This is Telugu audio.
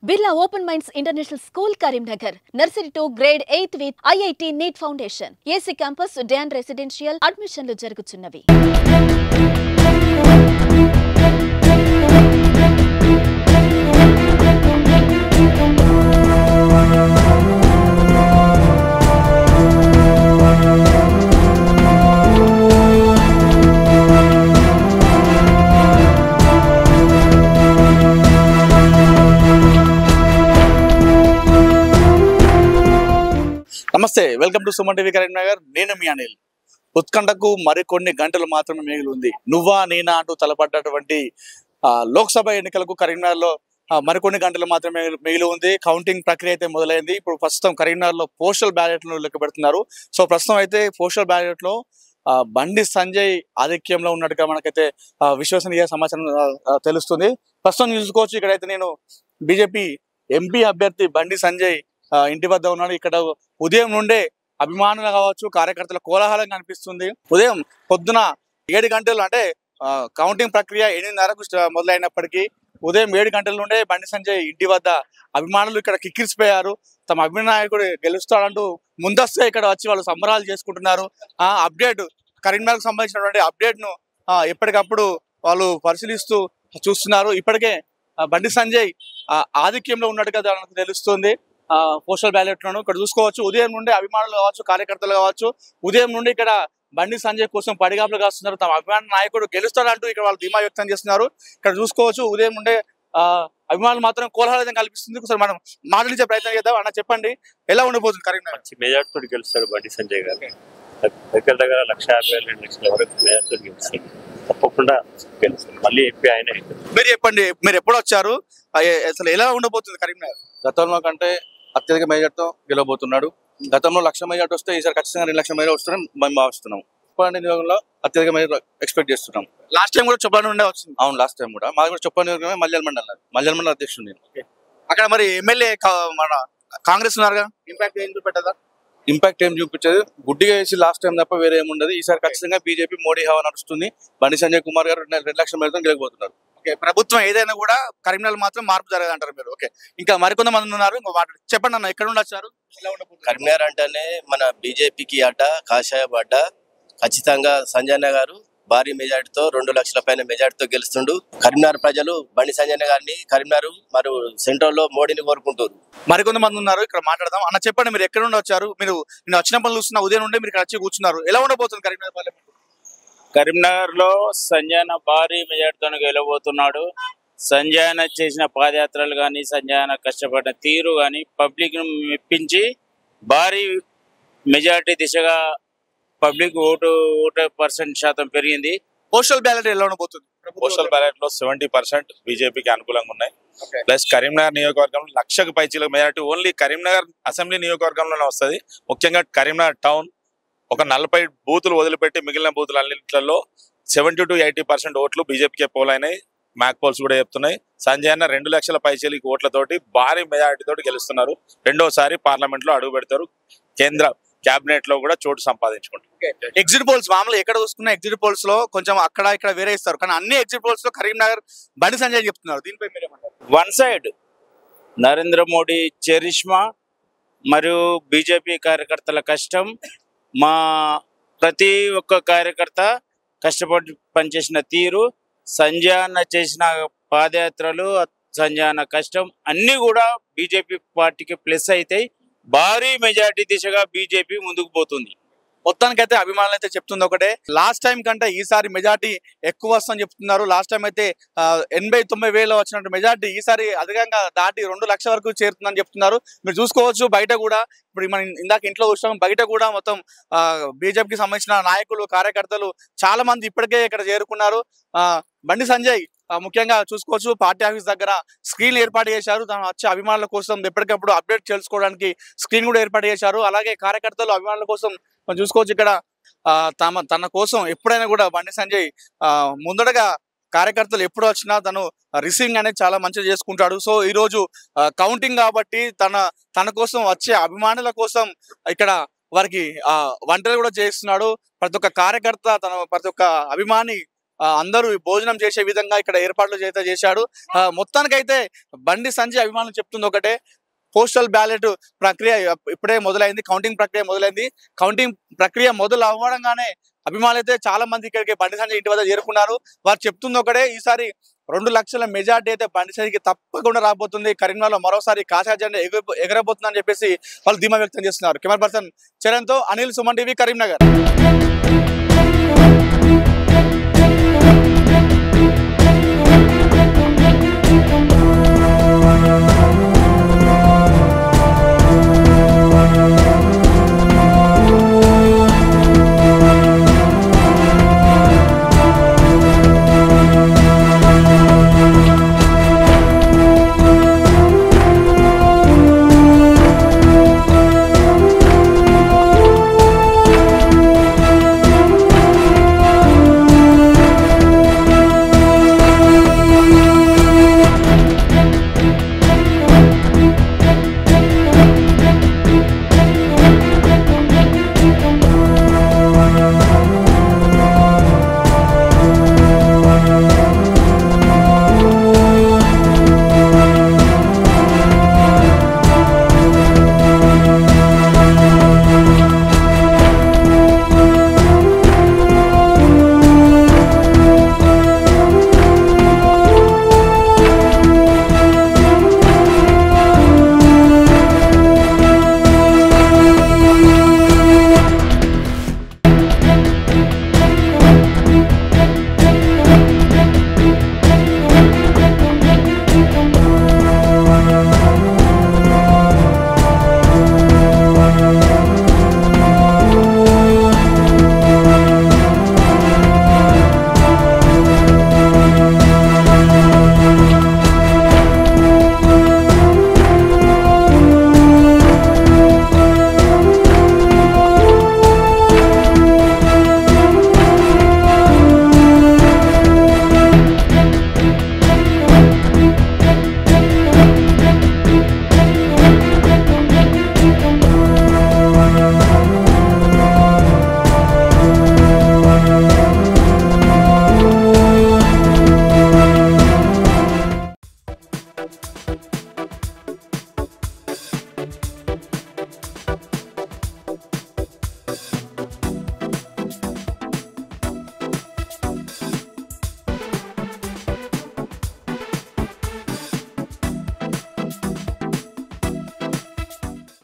Birla open minds international school Karimnagar nursery to grade eighth with IIT NEET foundation AC campus డ్యాన్ రెసిడెన్షియల్ అడ్మిషన్లు జరుగుతున్నవి నమస్తే welcome to Suman TV Karimnagar నేను మీ అనిల్ ఉత్కంఠకు మరికొన్ని గంటలు మాత్రమే మిగిలి ఉంది నువ్వా నేనా అంటూ తలపడ్డటువంటి ఆ, లోక్సభ ఎన్నికలకు కరీంనగర్లో ఆ, మరికొన్ని గంటలు మాత్రమే మిగిలి- మిగిలి ఉంది కౌంటింగ్ ప్రక్రియ అయితే మొదలైంది ఇప్పుడు ప్రస్తుతం కరీంనగర్లో పోస్టల్ బ్యాలెట్లను లెక్క పెడుతున్నారు సో ప్రస్తుతం అయితే పోస్టల్ బ్యాలెట్ లో ఆ, బండి సంజయ్ ఆధిక్యంలో ఉన్నట్టుగా మనకైతే ఆ, విశ్వసనీయ సమాచారం ఆ, ఆ, తెలుస్తుంది ప్రస్తుతం చూసుకోవచ్చు ఇక్కడైతే నేను బీజేపీ ఎంపీ అభ్యర్థి బండి సంజయ్ ఆ, ఇంటి వద్ద ఉన్నాడు ఇక్కడ ఉదయం నుండే అభిమానులు కావచ్చు కార్యకర్తల కోలాహలం కనిపిస్తుంది ఉదయం పొద్దున ఏడు గంటలు అంటే ఆ, కౌంటింగ్ ప్రక్రియ ఎనిమిదిన్నరకు స్ట- మొదలైనప్పటికీ ఉదయం ఏడు గంటల నుండే బండి సంజయ్ ఇంటి వద్ద అభిమానులు ఇక్కడ కిక్కిరిసిపోయారు తమ అభినాయకుడు గెలుస్తాడంటూ ముందస్తుగా ఇక్కడ వచ్చి వాళ్ళు సంబరాలు చేసుకుంటున్నారు ఆ అప్డేట్ కరీంనగర్కి సంబంధించినటువంటి అప్డేట్ ను ఆ, ఎప్పటికప్పుడు వాళ్ళు పరిశీలిస్తూ చూస్తున్నారు ఇప్పటికే ఆ, బండి సంజయ్ ఆ, ఆధిక్యంలో ఉన్నట్టుగా మనకు తెలుస్తుంది ఆ, పోస్టల్ బ్యాలెట్ లను ఇక్కడ చూసుకోవచ్చు ఉదయం నుండి అభిమానులు కావచ్చు కార్యకర్తలు కావచ్చు ఉదయం నుండి ఇక్కడ బండి సంజయ్ కోసం పడిగాపులు కాస్తున్నారు తమ అభిమాన నాయకుడు గెలుస్తాడంటూ ఇక్కడ వాళ్ళు ధీమా వ్యక్తం చేస్తున్నారు ఇక్కడ చూసుకోవచ్చు ఉదయం నుండే ఆ అభిమానులు మాత్రం కోలాహలం కల్పిస్తుంది ఒకసారి మనం మాట్లాడించే ప్రయత్నం చేద్దాం అన్న చెప్పండి ఎలా ఉండిపోతుంది కరీంనగర్ మంచి మెజార్టీ తోటి గెలుస్తాడు బండి సంజయ్ గారు దగ్గర దగ్గర లక్ష యాభై వేల రెండు లక్షల వరకు మెజార్టీ తోటి గెలుస్తాడు తప్పకుండా గెలుస్తాడు మళ్ళీ ఎంపీ ఆయనే అవుతాడు. మీరు చెప్పండి మీరు ఎప్పుడు వచ్చారు ఆ, ఏ- అసలు ఎలా ఉండబోతుంది కరీంనగర్ గతంలో కంటే అత్యధిక మెజార్టీతో గెలవబోతున్నాడు గతంలో లక్ష మెజార్టీ వస్తే ఈసారి ఖచ్చితంగా రెండు లక్షల మెజార్టీ వస్తుందని మేము భావిస్తున్నాం ఉపాధి నియోగంలో అత్యధిక మెజార్టీ ఎక్స్పెక్ట్ చేస్తున్నాం లాస్ట్ టైం కూడా చెప్పాలని ఉండే వచ్చింది అవును లాస్ట్ టైం కూడా మాది కూడా చొప్ప నియోగమే మల్యాల మండలం మల్యాల మండలం అధ్యక్షుడు నేను అక్కడ మరి ఎమ్మెల్యే మన కాంగ్రెస్ ఉన్నారుగా ఇంపాక్ట్ ఏం చూపెట్టదా ఇంపాక్ట్ ఏం చూపించేది గుడ్డిగా వేసి లాస్ట్ టైం తప్ప వేరే ఏముండదు ఈసారి ఖచ్చితంగా బీజేపీ మోడీ హవా నడుస్తుంది బండి సంజయ్ కుమార్ గారు రెండు రెండు లక్షల మెజార్టీతో గెలవబోతున్నారు ఓకే ప్రభుత్వం ఏదైనా కూడా కరీంనగర్ మాత్రం మార్పు జరగదు అంటారు మీరు ఓకే ఇంకా మరికొంతమంది ఉన్నారు ఇంకో మాట చెప్పండి అన్న ఎక్కడ ఉండొచ్చారు ఎలా ఉండబోతుంది కరీంనగర్ అంటేనే మన బీజేపీకి అడ్డ కాషాయం అడ్డ ఖచ్చితంగా సంజయ్ గారు భారీ మెజార్టీతో రెండు లక్షల పైన మెజార్టీతో గెలుస్తుండు కరీంనగర్ ప్రజలు బండి సంజయ్ గారిని కరీంనగర్ మరియు సెంట్రల్ లో మోడీని కోరుకుంటారు మరికొంతమంది ఉన్నారు ఇక్కడ మాట్లాడదాం అన్న చెప్పండి మీరు ఎక్కడ నుండి వచ్చారు మీరు నేను వచ్చినప్పుడు చూస్తున్న ఉదయం నుండి మీరు ఇక్కడ వచ్చి కూర్చున్నారు ఎలా ఉండబోతుంది కరీంనగర్ పార్లమెంట్ కరీంనగర్ లో సంజయన భారీ మెజార్టీతో గెలవబోతున్నాడు సంజయన చేసిన పాదయాత్రలు కానీ సంజయన కష్టపడిన తీరు కానీ పబ్లిక్ ను మెప్పించి భారీ మెజార్టీ దిశగా పబ్లిక్ ఓటు ఓటు పర్సెంట్ శాతం పెరిగింది పోస్టల్ బ్యాలెట్ ఎలా ఉండబోతుంది పోస్టల్ బ్యాలెట్ లో సెవెంటీ పర్సెంట్ బీజేపీకి అనుకూలంగా ఉన్నాయి Okay. ప్లస్ కరీంనగర్ నియోజకవర్గంలో లక్షకు పైచీల మెజారిటీ ఓన్లీ కరీంనగర్ అసెంబ్లీ నియోజకవర్గంలోనే వస్తది ముఖ్యంగా కరీంనగర్ టౌన్ ఒక నలభై బూతులు వదిలిపెట్టి మిగిలిన బూతులు అన్నింటిలో సెవెంటీ టు ఎయిటీ పర్సెంట్ ఓట్లు బీజేపీకే పోలైనాయి మ్యాక్ పోల్స్ కూడా చెప్తున్నాయి సంజయ్ అన్న రెండు లక్షల పైచీలకి ఓట్లతోటి భారీ మెజారిటీ తోటి గెలుస్తున్నారు రెండోసారి పార్లమెంట్ లో అడుగు పెడతారు కేంద్ర కేబినెట్ లో కూడా చోటు సంపాదించుకుంటారు ఎగ్జిట్ పోల్స్ మామూలు ఎక్కడ చూసుకున్న ఎగ్జిట్ పోల్స్ లో కొంచెం అక్కడ ఇక్కడ వేరే ఇస్తారు కానీ అన్ని ఎగ్జిట్ పోల్స్ లో కరీంనగర్ బండి సంజయ్ చెప్తున్నారు దీనిపై మీరేమంటారు one side Narendra Modi charisma మరియు బీజేపీ కార్యకర్తల కష్టం మా ప్రతి ఒక్క కార్యకర్త కష్టపడి పనిచేసిన తీరు సంజయ్ అన్న చేసిన పాదయాత్రలు సంజయ్ అన్న కష్టం అన్ని కూడా బీజేపీ పార్టీకి ప్లస్ అవుతాయి భారీ మెజార్టీ దిశగా బీజేపీ ముందుకు పోతుంది మొత్తానికైతే అభిమానులు అయితే చెప్తుంది ఒకటే లాస్ట్ టైం కంటే ఈసారి మెజార్టీ ఎక్కువ వస్తుందని చెప్తున్నారు లాస్ట్ టైం అయితే ఆ, ఎనభై తొంభై వేలు వచ్చినట్టు మెజార్టీ ఈసారి అధికంగా దాటి రెండు లక్షల వరకు చేరుతుందని చెప్తున్నారు మీరు చూసుకోవచ్చు బయట కూడా ఇప్పుడు మనం ఇందాక ఇంట్లో చూసాం బయట కూడా మొత్తం బీజేపీకి సంబంధించిన నాయకులు కార్యకర్తలు చాలా మంది ఇప్పటికే ఇక్కడ చేరుకున్నారు ఆ, బండి సంజయ్ ఆ, ముఖ్యంగా చూసుకోవచ్చు పార్టీ ఆఫీస్ దగ్గర స్క్రీన్ ఏర్పాటు చేశారు తను వచ్చే అభిమానుల కోసం ఎప్పటికప్పుడు అప్డేట్ తెలుసుకోవడానికి స్క్రీన్ కూడా ఏర్పాటు చేశారు అలాగే కార్యకర్తలు అభిమానుల కోసం మనం చూసుకోవచ్చు ఇక్కడ ఆ, తమ తన కోసం ఎప్పుడైనా కూడా బండి సంజయ్ ఆ, ముందడగా కార్యకర్తలు ఎప్పుడు వచ్చినా తను రిసీవింగ్ అనేది చాలా మంచిగా చేసుకుంటాడు సో ఈ రోజు కౌంటింగ్ కాబట్టి తన తన కోసం వచ్చే అభిమానుల కోసం ఇక్కడ వారికి ఆ వంటలు కూడా చేస్తున్నాడు ప్రతి ఒక్క కార్యకర్త తన ప్రతి ఒక్క అభిమాని ఆ, అందరూ భోజనం చేసే విధంగా ఇక్కడ ఏర్పాట్లు చేస్తే చేశాడు ఆ, మొత్తానికైతే బండి సంజయ్ అభిమానులు చెప్తుంది ఒకటే పోస్టల్ బ్యాలెట్ ప్రక్రియ ఇప్పుడే మొదలైంది కౌంటింగ్ ప్రక్రియ మొదలైంది కౌంటింగ్ ప్రక్రియ మొదలు అవ్వడంగానే అభిమానులు అయితే చాలా మంది ఇక్కడికి బండి సంజయ్ ఇంటి వద్ద చేరుకున్నారు వారు చెప్తుంది ఒకటే ఈసారి రెండు లక్షల మెజార్టీ అయితే బండి సంజయ్కి తప్పకుండా రాబోతుంది కరీంనగర్లో మరోసారి కాషాయ జెండా ఎగర ఎగరబోతుందని చెప్పేసి వాళ్ళు ధీమా వ్యక్తం చేస్తున్నారు కెమెరా పర్సన్ చరణ్తో అనిల్ సుమన్ టీవీ కరీంనగర్